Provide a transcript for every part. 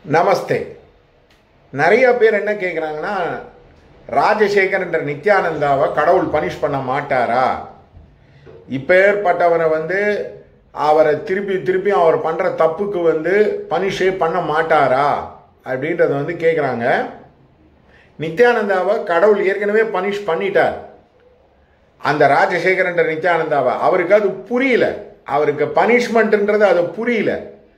நமஸ்தே நிறைய பேர் என்ன கேட்குறாங்கன்னா ராஜசேகர் என்ற நித்யானந்தாவை கடவுள் பனிஷ் பண்ண மாட்டாரா இப்பேற்பட்டவரை வந்து அவரை திருப்பி திருப்பி அவர் பண்ணுற தப்புக்கு வந்து பனிஷே பண்ண மாட்டாரா அப்படின்றத வந்து கேட்குறாங்க நித்யானந்தாவை கடவுள் ஏற்கனவே பனிஷ் பண்ணிட்டார் அந்த ராஜசேகர் என்ற நித்யானந்தாவை அவருக்கு அது புரியல அவருக்கு பனிஷ்மெண்ட்ன்றது அது புரியல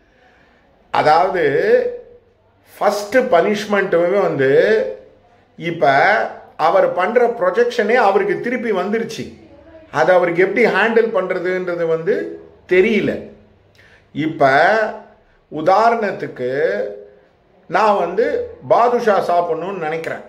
அதாவது ஃபஸ்ட்டு பனிஷ்மெண்ட்டுமே வந்து இப்போ அவர் பண்ணுற ப்ரொஜெக்ஷனே அவருக்கு திருப்பி வந்துருச்சு அதை அவருக்கு எப்படி ஹேண்டில் பண்ணுறதுன்றது வந்து தெரியல இப்போ உதாரணத்துக்கு நான் வந்து பாதுஷா சாப்பிட்ணுன்னு நினைக்கிறேன்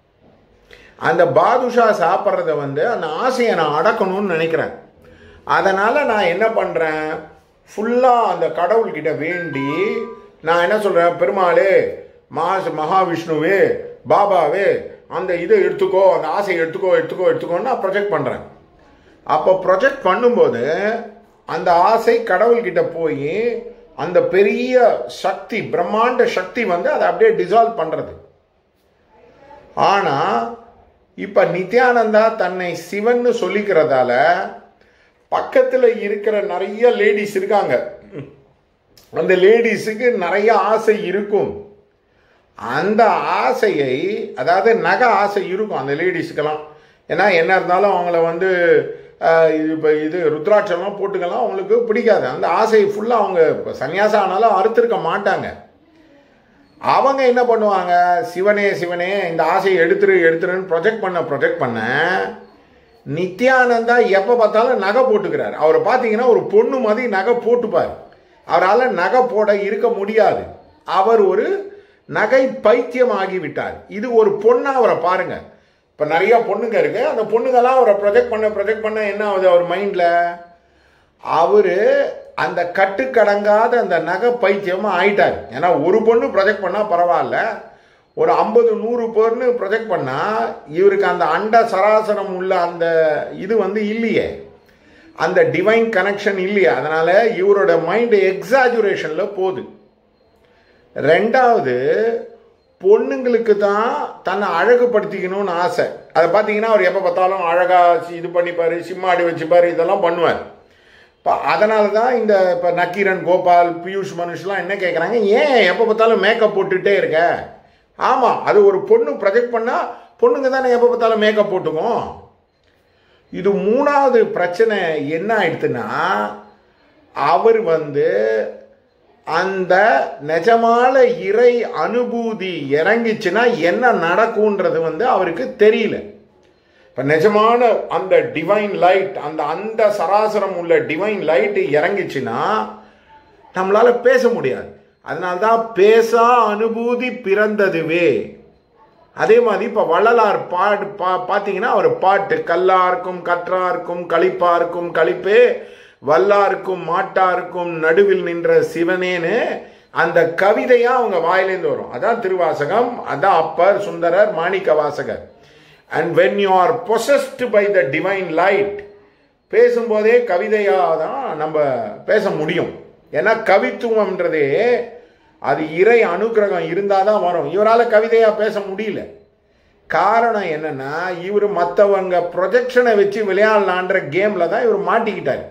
அந்த பாதுஷா சாப்பிட்றத வந்து அந்த ஆசையை நான் அடக்கணும்னு நினைக்கிறேன் அதனால் நான் என்ன பண்ணுறேன் ஃபுல்லாக அந்த கடவுள்கிட்ட வேண்டி நான் என்ன சொல்கிறேன் பெருமாளே மகா மகாவிஷ்ணுவே பாபாவே அந்த இதை எடுத்துக்கோ அந்த ஆசையை எடுத்துக்கோ எடுத்துக்கோ எடுத்துக்கோன்னு நான் ப்ரொஜெக்ட் பண்ணுறேன் அப்போ ப்ரொஜெக்ட் பண்ணும்போது அந்த ஆசை கடவுள்கிட்ட போய் அந்த பெரிய சக்தி பிரம்மாண்ட சக்தி வந்து அதை அப்படியே டிசால்வ் பண்ணுறது ஆனால் இப்போ நித்யானந்தா தன்னை சிவன்னு சொல்லிக்கிறதால பக்கத்தில் இருக்கிற நிறைய லேடிஸ் இருக்காங்க அந்த லேடிஸுக்கு நிறைய ஆசை இருக்கும் அந்த ஆசையை அதாவது நகை ஆசை இருக்கும் அந்த லேடிஸுக்கெல்லாம் ஏன்னா என்ன இருந்தாலும் அவங்கள வந்து இப்போ இது ருத்ராட்சம்லாம் போட்டுக்கலாம் அவங்களுக்கு பிடிக்காது அந்த ஆசை ஃபுல்லாக அவங்க இப்போ சன்னியாசம் ஆனாலும் அறுத்திருக்க மாட்டாங்க அவங்க என்ன பண்ணுவாங்க சிவனே சிவனே இந்த ஆசையை எடுத்துரு எடுத்துருன்னு ப்ரொஜெக்ட் பண்ண ப்ரொஜெக்ட் பண்ண நித்யானந்தா எப்போ பார்த்தாலும் நகை போட்டுக்கிறார் அவரை பார்த்தீங்கன்னா ஒரு பொண்ணு மாதிரி நகை போட்டுப்பார் அவரால் நகை போட இருக்க முடியாது அவர் ஒரு நகை பைத்தியம் ஆகிவிட்டார் இது ஒரு பொண்ணா அவரை பாருங்க இப்போ நிறைய பொண்ணுங்க இருக்கு அந்த பொண்ணுங்கெல்லாம் அவரை ப்ரொஜெக்ட் பண்ண ப்ரொஜெக்ட் பண்ண என்ன ஆகுது அவர் மைண்டில் அவர் அந்த கட்டுக்கடங்காத அந்த நகை பைத்தியமாக ஆயிட்டார் ஏன்னா ஒரு பொண்ணு ப்ரொஜெக்ட் பண்ணால் பரவாயில்ல ஒரு ஐம்பது நூறு பொண்ணு ப்ரொஜெக்ட் பண்ணால் இவருக்கு அந்த அண்ட சராசரம் உள்ள அந்த இது வந்து இல்லையே அந்த டிவைன் கனெக்ஷன் இல்லையே அதனால் இவரோட மைண்டு எக்ஸாஜுரேஷனில் போகுது ரெண்டாவது பொண்ணுங்களுக்கு தான் தன்னை அழகுபடுத்திக்கணும்னு ஆசை அதை பார்த்தீங்கன்னா அவர் எப்போ பார்த்தாலும் அழகாக இது பண்ணிப்பார் சிம்மாடி வச்சுப்பார் இதெல்லாம் பண்ணுவார் இப்போ அதனால தான் இந்த இப்போ நக்கீரன் கோபால் பியூஷ் மனுஷ்லாம் என்ன கேட்குறாங்க ஏன் எப்போ பார்த்தாலும் மேக்கப் போட்டுகிட்டே இருக்க ஆமாம் அது ஒரு பொண்ணு ப்ரொஜெக்ட் பண்ணால் பொண்ணுங்க தானே எப்போ பார்த்தாலும் மேக்கப் போட்டுக்கும் இது மூணாவது பிரச்சனை என்ன ஆயிடுத்துன்னா அவர் வந்து அந்த நிஜமான இறை அனுபூதி இறங்கிச்சுன்னா என்ன நடக்கும்ன்றது வந்து அவருக்கு தெரியல இப்போ நிஜமான அந்த டிவைன் லைட் அந்த அந்த சராசரம் உள்ள டிவைன் லைட் இறங்கிச்சுன்னா நம்மளால பேச முடியாது அதனால்தான் பேசா அனுபூதி பிறந்ததுவே அதே மாதிரி இப்போ வள்ளலார் பாடு பா பார்த்தீங்கன்னா அவர் பாட்டு கல்லாருக்கும் கற்றார்க்கும் களிப்பார்க்கும் களிப்பே வல்லாருக்கும் மாட்டாருக்கும் நடுவில் நின்ற சிவனேன்னு அந்த கவிதையாக அவங்க வாயிலேருந்து வரும் அதான் திருவாசகம் அதான் Appar Sundarar Manikkavasagar and when you are possessed by the divine light பேசும்போதே கவிதையாக தான் நம்ம பேச முடியும் ஏன்னா கவித்துவம்ன்றதே அது இறை அனுகிரகம் இருந்தால் தான் வரும் இவரால் கவிதையாக பேச முடியல காரணம் என்னன்னா இவர் மற்றவங்க ப்ரொஜெக்ஷனை வச்சு விளையாடலான்ற கேமில் தான் இவர் மாட்டிக்கிட்டார்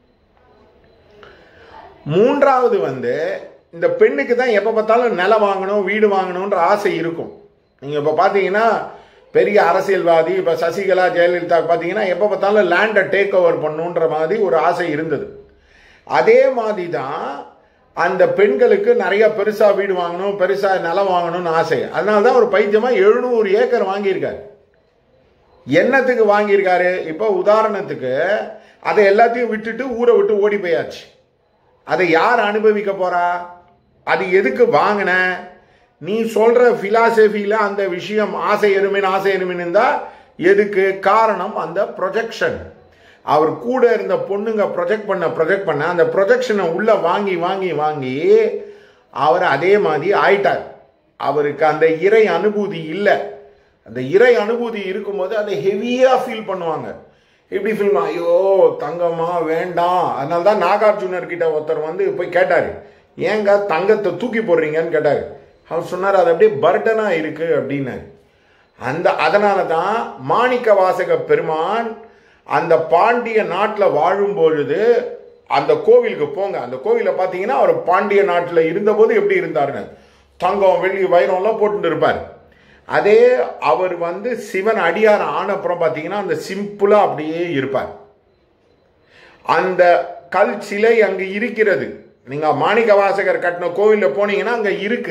மூன்றாவது வந்து இந்த பெண்ணுக்கு தான் எப்போ பார்த்தாலும் நிலம் வாங்கணும் வீடு வாங்கணுன்ற ஆசை இருக்கும் நீங்கள் இப்போ பார்த்தீங்கன்னா பெரிய அரசியல்வாதி இப்போ சசிகலா ஜெயலலிதா பார்த்தீங்கன்னா எப்போ பார்த்தாலும் லேண்டை டேக் ஓவர் பண்ணுன்ற மாதிரி ஒரு ஆசை இருந்தது அதே மாதிரி தான் அந்த பெண்களுக்கு நிறைய பெருசாக வீடு வாங்கணும் பெருசாக நிலம் வாங்கணும்னு ஆசை அதனால தான் ஒரு பைத்தியமாக எழுநூறு ஏக்கர் வாங்கியிருக்காரு என்னத்துக்கு வாங்கியிருக்காரு இப்போ உதாரணத்துக்கு அதை எல்லாத்தையும் விட்டுட்டு ஊரை விட்டு ஓடி போயாச்சு அதை யார் அனுபவிக்க போறா அது எதுக்கு வாங்கின நீ சொல்ற பிலாசபியில் அந்த விஷயம் ஆசை எருமின் ஆசை எருமின் இருந்தா எதுக்கு காரணம் அந்த ப்ரொஜெக்ஷன் அவர் கூட இருந்த பொண்ணுங்க ப்ரொஜெக்ட் பண்ண ப்ரொஜெக்ட் பண்ண அந்த ப்ரொஜெக்ஷனை உள்ள வாங்கி வாங்கி வாங்கி அவர் அதே மாதிரி ஆயிட்டார் அவருக்கு அந்த இறை அனுபூதி இல்லை அந்த இறை அனுபூதி இருக்கும்போது அதை ஹெவியாக ஃபீல் பண்ணுவாங்க எப்படி ஃபீல் ஐயோ தங்கம்மா வேண்டாம் அதனால தான் நாகார்ஜுனர் கிட்ட ஒருத்தர் வந்து போய் கேட்டார் ஏங்க தங்கத்தை தூக்கி போடுறீங்கன்னு கேட்டார் அவர் சொன்னார் அது அப்படியே பர்டனாக இருக்கு அப்படின்னாரு அந்த அதனால தான் மாணிக்க வாசக பெருமான் அந்த பாண்டிய நாட்டில் வாழும் பொழுது அந்த கோவிலுக்கு போங்க அந்த கோவிலை பார்த்தீங்கன்னா அவர் பாண்டிய நாட்டில் இருந்தபோது எப்படி இருந்தாருன்னு தங்கம் வெள்ளி வைரம்லாம் போட்டுட்டு இருப்பார் அதே அவர் வந்து சிவன் அடியார் ஆனப்புறம் பார்த்தீங்கன்னா அந்த சிம்பிளாக அப்படியே இருப்பார் அந்த கல் சிலை அங்கு இருக்கிறது நீங்க மாணிக்க வாசகர் கட்டின கோவிலில் போனீங்கன்னா அங்க இருக்கு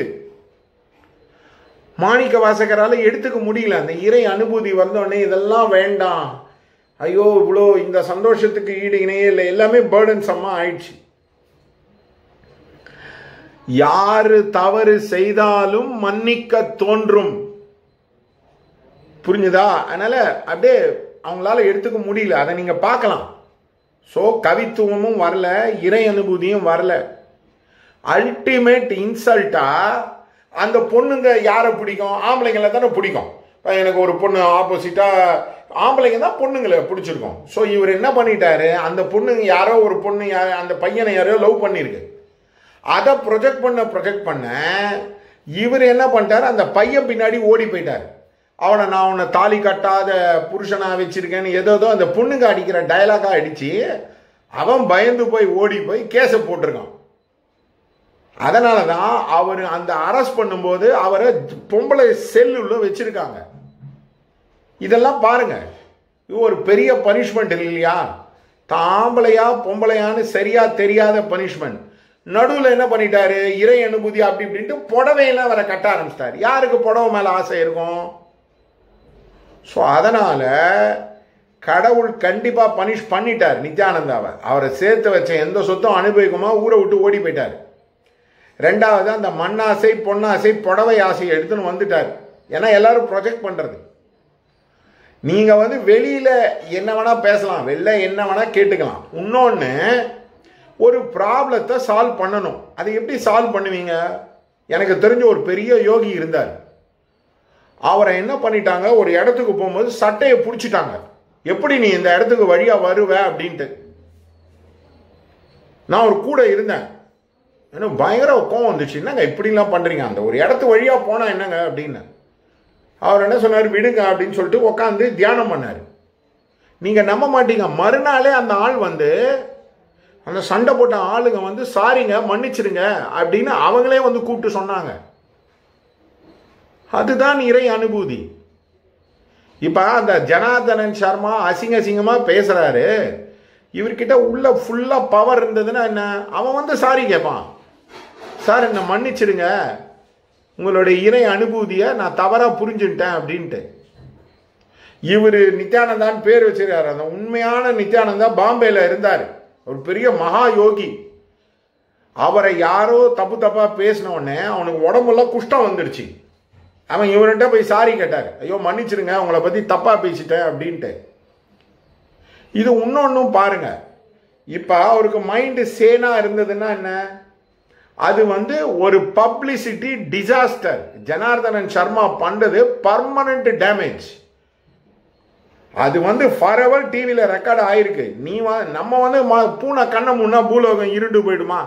மாணிக்க வாசகரால் எடுத்துக்க முடியல அந்த இறை அனுபூதி வந்தோடனே இதெல்லாம் வேண்டாம் ஐயோ இவ்வளோ இந்த சந்தோஷத்துக்கு ஈடு இணையே இல்லை எல்லாமே பேர்டன்ஸம்மா ஆயிடுச்சு யாரு தவறு செய்தாலும் மன்னிக்க தோன்றும் புரிஞ்சுதா அதனால அப்படியே அவங்களால எடுத்துக்க முடியல அதை நீங்க பார்க்கலாம் ஸோ கவித்துவமும் வரல இறை அனுபூதியும் வரல அல்டிமேட் இன்சல்ட்டா அந்த பொண்ணுங்க யாரை பிடிக்கும் ஆம்பளைங்களை தானே பிடிக்கும் இப்ப எனக்கு ஒரு பொண்ணு ஆப்போசிட்டா ஆம்பளைங்க தான் பொண்ணுங்களை பிடிச்சிருக்கும் ஸோ இவர் என்ன பண்ணிட்டாரு அந்த பொண்ணுங்க யாரோ ஒரு பொண்ணு யா- அந்த பையனை யாரோ லவ் பண்ணியிருக்கு அதை ப்ரொஜெக்ட் பண்ண ப்ரொஜெக்ட் பண்ண இவர் என்ன பண்ணிட்டாரு அந்த பையன் பின்னாடி ஓடி போயிட்டார் அவனை நான் உன்னை தாலி கட்டாத புருஷனா வச்சிருக்கேன்னு ஏதோ ஏதோ அந்த பொண்ணுங்க அடிக்கிற டயலாகா அடிச்சு அவன் பயந்து போய் ஓடி போய் கேஸை போட்டிருக்கான் அதனால தான் அவர் அந்த அரெஸ்ட் பண்ணும்போது அவரை பொம்பளை செல்லுள்ள வச்சிருக்காங்க இதெல்லாம் பாருங்க இது ஒரு பெரிய பனிஷ்மெண்ட் இல்லையா தாம்பளையா பொம்பளையான்னு சரியா தெரியாத பனிஷ்மெண்ட் நடுவில் என்ன பண்ணிட்டாரு இறை அனுபூதி அப்படி இப்படின்ட்டு புடவையெல்லாம் அவரை கட்ட ஆரம்பிச்சிட்டாரு யாருக்கு புடவை மேலே ஆசை இருக்கும் ஸோ அதனால கடவுள் கண்டிப்பாக பனிஷ் பண்ணிட்டார் நித்யானந்தாவை அவரை சேர்த்து வச்ச எந்த சொத்தும் அனுபவிக்குமா ஊரை விட்டு ஓடி போயிட்டார் ரெண்டாவது அந்த மண்ணாசை பொன்னாசை புடவை ஆசையை எடுத்துன்னு வந்துட்டார் ஏன்னா எல்லாரும் ப்ரொஜெக்ட் பண்ணுறது நீங்க வந்து வெளியில என்ன வேணா பேசலாம் வெளில என்ன வேணா கேட்டுக்கலாம் இன்னொன்று ஒரு ப்ராப்ளத்தை சால்வ் பண்ணணும் அதை எப்படி சால்வ் பண்ணுவீங்க எனக்கு தெரிஞ்ச ஒரு பெரிய யோகி இருந்தார் அவரை என்ன பண்ணிட்டாங்க ஒரு இடத்துக்கு போகும்போது சட்டையை பிடிச்சிட்டாங்க எப்படி நீ இந்த இடத்துக்கு வழியா வருவ அப்படின்ட்டு நான் ஒரு கூட இருந்தேன் எனக்கு பயங்கர கோவம் வந்துச்சு என்னங்க இப்படிலாம் பண்றீங்க அந்த ஒரு இடத்து வழியா போனா என்னங்க அப்படின்னு அவர் என்ன சொன்னார் விடுங்க அப்படின்னு சொல்லிட்டு உட்காந்து தியானம் பண்ணார் நீங்க நம்ப மாட்டீங்க மறுநாளே அந்த ஆள் வந்து அந்த சண்டை போட்ட ஆளுங்க வந்து சாரிங்க மன்னிச்சிடுங்க அப்படின்னு அவங்களே வந்து கூப்பிட்டு சொன்னாங்க அதுதான் இறை அனுபூதி இப்ப அந்த ஜனார்தனன் சர்மா அசிங்க அசிங்கமா பேசுறாரு இவர்கிட்ட உள்ள ஃபுல்லா பவர் இருந்ததுன்னா என்ன அவன் வந்து சாரி கேட்பான் சார் என்ன மன்னிச்சிடுங்க உங்களுடைய இறை அனுபூதியை நான் தவறா புரிஞ்சுட்டேன் அப்படின்ட்டு இவர் நித்யானந்தான் பேர் வச்சிருக்காரு அந்த உண்மையான நித்யானந்தா பாம்பேல இருந்தார் ஒரு பெரிய மகா யோகி அவரை யாரோ தப்பு தப்பா பேசின உடனே அவனுக்கு உடம்புலாம் குஷ்டம் வந்துடுச்சு அவன் இவர்கிட்ட போய் சாரி கேட்டார் ஐயோ மன்னிச்சிருங்க உங்களை பத்தி தப்பா பேசிட்டேன் அப்படின்ட்டு இது இன்னொன்னும் பாருங்க இப்ப அவருக்கு மைண்டு சேனா இருந்ததுன்னா என்ன அது வந்து ஒரு பப்ளிசிட்டி டிசாஸ்டர் ஜனார்தனன் சர்மா பண்றது பர்மனன்ட் டேமேஜ் அது வந்து ஃபரெவர் டிவியில் ரெக்கார்ட் ஆயிருக்கு நீ வ- நம்ம வந்து ம- பூனை கண்ணை முன்னா பூலோகம் இருண்டு போயிடுமா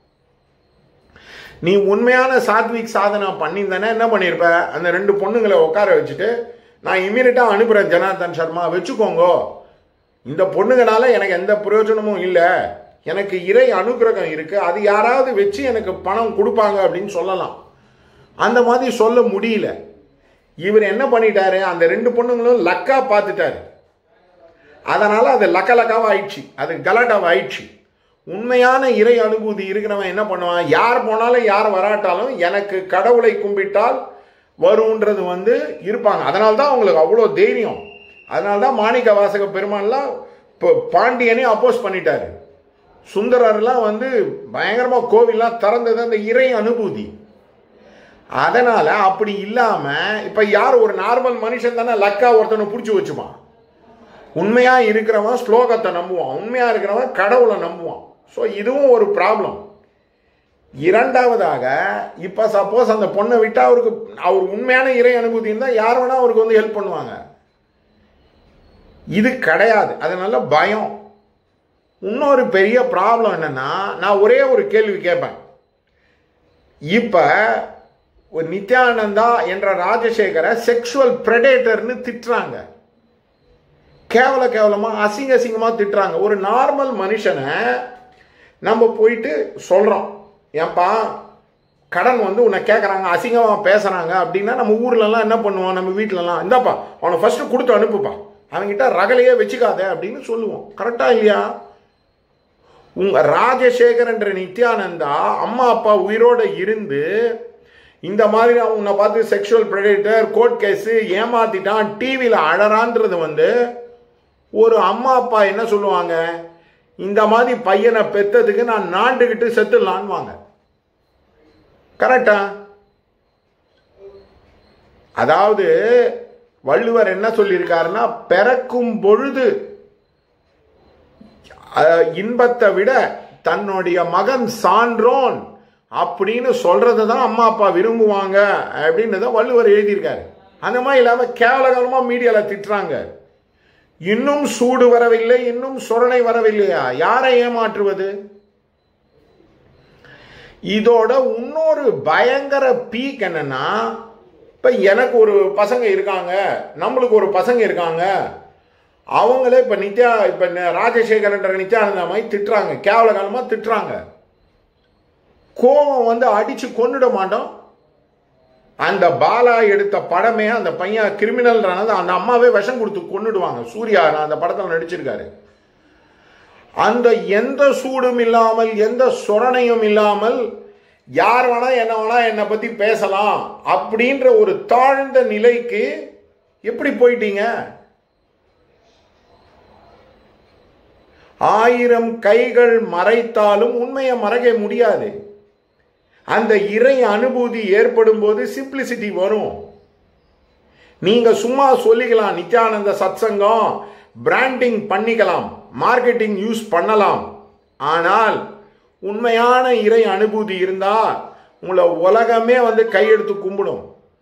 நீ உண்மையான சாத்விக் சாதனை பண்ணியிருந்தானே என்ன பண்ணியிருப்ப அந்த ரெண்டு பொண்ணுங்களை உட்கார வச்சுட்டு நான் இமீடியட்டாக அனுப்புகிறேன் ஜனார்தன் சர்மா வச்சுக்கோங்கோ இந்த பொண்ணுங்கனால எனக்கு எந்த பிரயோஜனமும் இல்லை எனக்கு இறை அனுக்கிரகம் இருக்கு அது யாராவது வச்சு எனக்கு பணம் கொடுப்பாங்க அப்படின்னு சொல்லலாம் அந்த மாதிரி சொல்ல முடியல இவர் என்ன பண்ணிட்டாரு அந்த ரெண்டு பொண்ணுங்களும் லக்கா பார்த்துட்டாரு அதனால அது லக்க லக்காவா ஆயிடுச்சு அது கலாட்டாவா ஆயிடுச்சு உண்மையான இறை அனுபூதி இருக்கிறவன் என்ன பண்ணுவான் யார் போனாலும் யார் வராட்டாலும் எனக்கு கடவுளை கும்பிட்டால் வருன்றது வந்து இருப்பாங்க அதனால தான் அவங்களுக்கு அவ்வளோ தைரியம் அதனால தான் மாணிக்க வாசக பெருமான்லாம் இப்போ பாண்டியனே அப்போஸ் பண்ணிட்டாரு சுந்தரர்லாம் வந்து பயங்கரமா கோவில்லாம் திறந்தது அந்த இறை அனுபூதி அதனால அப்படி இல்லாம இப்ப யார் ஒரு நார்மல் மனுஷன் தானே லக்கா ஒருத்தனை பிடிச்சி வச்சுப்பான் உண்மையா இருக்கிறவன் ஸ்லோகத்தை நம்புவான் உண்மையா இருக்கிறவன் கடவுளை நம்புவான் ஸோ இதுவும் ஒரு ப்ராப்ளம் இரண்டாவதாக இப்ப சப்போஸ் அந்த பொண்ணை விட்டா அவருக்கு அவர் உண்மையான இறை அனுபூதி இருந்தா யார் வேணா அவருக்கு வந்து ஹெல்ப் பண்ணுவாங்க இது கிடையாது அதனால பயம் இன்னொரு பெரிய ப்ராப்ளம் என்னன்னா நான் ஒரே ஒரு கேள்வி கேட்பேன் இப்ப ஒரு நித்யானந்தா என்ற ராஜசேகரை செக்ஷுவல் பிரெடேட்டர்னு திட்டுறாங்க கேவல கேவலமா அசிங்க அசிங்கமா திட்டுறாங்க ஒரு நார்மல் மனுஷனை நம்ம போயிட்டு சொல்றோம் ஏன்பா கடன் வந்து உன்னை கேட்குறாங்க அசிங்கமாக பேசுகிறாங்க அப்படின்னா நம்ம ஊர்லலாம் என்ன பண்ணுவோம் நம்ம வீட்டிலலாம் இந்தாப்பா அவனை ஃபஸ்ட்டு கொடுத்து அனுப்புப்பா அவன்கிட்ட ரகலையே வச்சுக்காத அப்படின்னு சொல்லுவோம் கரெக்டா இல்லையா உங்க ராஜசேகர் என்ற நித்யானந்தா அம்மா அப்பா உயிரோட இருந்து இந்த மாதிரி அவன் உன்னை பார்த்து செக்ஷுவல் ப்ரெடேட்டர் கோர்ட் கேஸு ஏமாத்திட்டான் டிவியில் அழறான்றது வந்து ஒரு அம்மா அப்பா என்ன சொல்லுவாங்க இந்த மாதிரி பையனை பெத்ததுக்கு நான் நாண்டுக்கிட்டு செத்துடலான்வாங்க கரெக்டா அதாவது வள்ளுவர் என்ன சொல்லியிருக்காருன்னா பிறக்கும் பொழுது அஹ், இன்பத்தை விட தன்னுடைய மகன் சான்றோன் அப்படின்னு சொல்றதை தான் அம்மா அப்பா விரும்புவாங்க அப்படின்னு தான் வள்ளுவர் எழுதியிருக்காரு அந்த மாதிரி இல்லாம கேவலகலமா மீடியால திட்டுறாங்க இன்னும் சூடு வரவில்லை இன்னும் சொரணை வரவில்லையா யாரை ஏமாற்றுவது இதோட இன்னொரு பயங்கர பீக் என்னன்னா இப்ப எனக்கு ஒரு பசங்க இருக்காங்க நம்மளுக்கு ஒரு பசங்க இருக்காங்க அவங்களே இப்ப நித்யா இப்ப ந- ராஜசேகரன்ற நித்யானந்தா மாதிரி திட்டுறாங்க கேவலகாலமா திட்டுறாங்க கோவம் வந்து அடிச்சு கொன்னுட மாட்டோம் அந்த பாலா எடுத்த படமே அந்த பையன் கிரிமினல்ன்றது அந்த அம்மாவே விஷம் கொடுத்து கொன்னுடுவாங்க சூர்யா அந்த படத்தில் நடிச்சிருக்காரு அந்த எந்த சூடும் இல்லாமல் எந்த சொரணையும் இல்லாமல் யார் வேணா என்ன வேணா என்னை பத்தி பேசலாம் அப்படின்ற ஒரு தாழ்ந்த நிலைக்கு எப்படி போயிட்டீங்க ஆயிரம் கைகள் மறைத்தாலும் உண்மையை மறைக்க முடியாது அந்த இறை அனுபூதி ஏற்படும் போது சிம்பிளிசிட்டி வரும் நீங்க சும்மா சொல்லிக்கலாம் நித்யானந்த சத்சங்கம் பிராண்டிங் பண்ணிக்கலாம் மார்க்கெட்டிங் யூஸ் பண்ணலாம் ஆனால் உண்மையான இறை அனுபூதி இருந்தா உங்களை உலகமே வந்து கையெடுத்து கும்பிடும்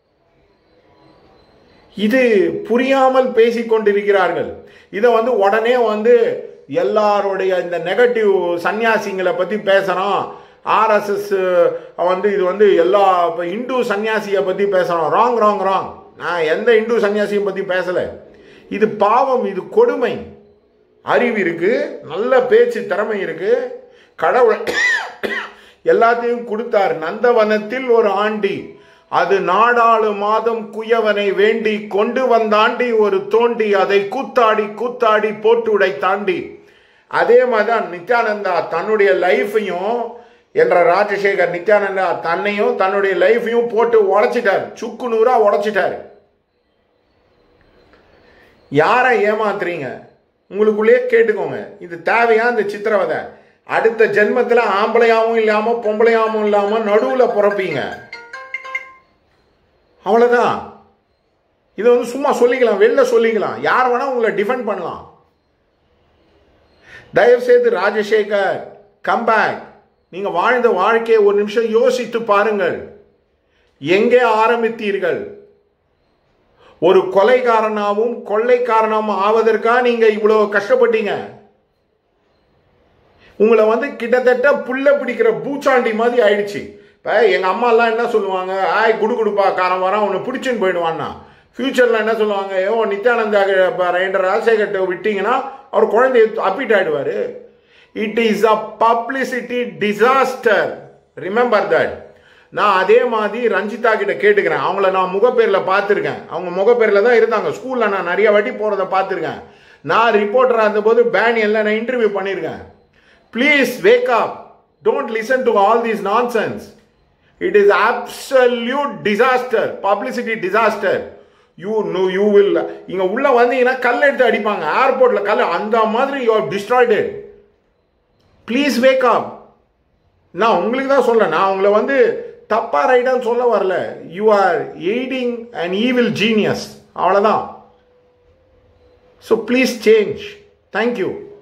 இது புரியாமல் பேசிக் கொண்டிருக்கிறார்கள் இதை வந்து உடனே வந்து எல்லாருடைய இந்த நெகட்டிவ் சன்னியாசிங்களை பத்தி பேசுறோம் ஆர்எஸ்எஸ் வந்து இது வந்து எல்லா இப்போ இந்து சன்னியாசியை பத்தி பேசுறோம் ராங் ராங் ராங் நான் எந்த இந்து சன்னியாசியை பத்தி பேசல இது பாவம் இது கொடுமை அறிவு இருக்கு நல்ல பேச்சு திறமை இருக்கு கடவுள் எல்லாத்தையும் கொடுத்தார் நந்தவனத்தில் ஒரு ஆண்டி அது நாடாளு மாதம் குயவனை வேண்டி கொண்டு வந்தாண்டி ஒரு தோண்டி அதை கூத்தாடி கூத்தாடி போட்டு உடை தாண்டி அதே மாதிரிதான் நித்யானந்தா தன்னுடைய லைஃபையும் என்ற ராஜசேகர் நித்யானந்தா தன்னையும் தன்னுடைய லைஃபையும் போட்டு உடைச்சிட்டார் சுக்கு நூறா உடைச்சிட்டாரு யாரை ஏமாத்துறீங்க உங்களுக்குள்ளேயே கேட்டுக்கோங்க இது தேவையா இந்த சித்திரவதை அடுத்த ஜென்மத்தில் ஆம்பளையாவும் இல்லாம பொம்பளையாவும் இல்லாம நடுவுல பிறப்பீங்க அவ்வளவுதான் இதை வந்து சும்மா சொல்லிக்கலாம் வெளில சொல்லிக்கலாம் யார் வேணா உங்களை டிஃபெண்ட் பண்ணலாம் தயவு செய்து ராஜசேகர் கம்பேக் நீங்க வாழ்ந்த வாழ்க்கையை ஒரு நிமிஷம் யோசித்து பாருங்கள் எங்கே ஆரம்பித்தீர்கள் ஒரு கொலைகாரனாவும் கொள்ளைக்காரனாவும் ஆவதற்கா நீங்க இவ்வளவு கஷ்டப்பட்டீங்க உங்களை வந்து கிட்டத்தட்ட புல்ல பிடிக்கிற பூச்சாண்டி மாதிரி ஆயிடுச்சு இப்போ எங்கள் அம்மா எல்லாம் என்ன சொல்லுவாங்க ஆய் குடு குடுப்பா காரம் வரான் உன்னை பிடிச்சுன்னு போயிடுவான்னா ஃபியூச்சரில் என்ன சொல்லுவாங்க ஏோ நித்யானந்தா ரெண்டு ராஜசேகர்ட்ட விட்டீங்கன்னா அவர் குழந்தைய அப்பிட் ஆயிடுவாரு it is a publicity disaster remember that நான் அதே மாதிரி ரஞ்சிதா கிட்ட கேட்டுக்கிறேன் அவங்கள நான் முகப்பேரில் பார்த்துருக்கேன் அவங்க முகப்பேரில் தான் இருந்தாங்க ஸ்கூலில் நான் நிறைய வாட்டி போகிறத பார்த்துருக்கேன் நான் ரிப்போர்ட்டராக இருந்தபோது பேனியல்ல நான் இன்டர்வியூ பண்ணியிருக்கேன் please wake up don't listen to all these nonsense it is absolute disaster publicity disaster you know you will இங்க உள்ள வந்தீங்கன்னா கல் எடுத்து அடிப்பாங்க ஏர்போர்ட்ல கல் அந்த மாதிரி you are destroyed please wake up நான் உங்களுக்கு தான் சொல்ல நான் உங்களை வந்து தப்பா ரைட்டான்னு சொல்ல வரல you are aiding and evil genius அவ்வளோதான் ஸோ ப்ளீஸ் சேஞ்ச் தேங்க்யூ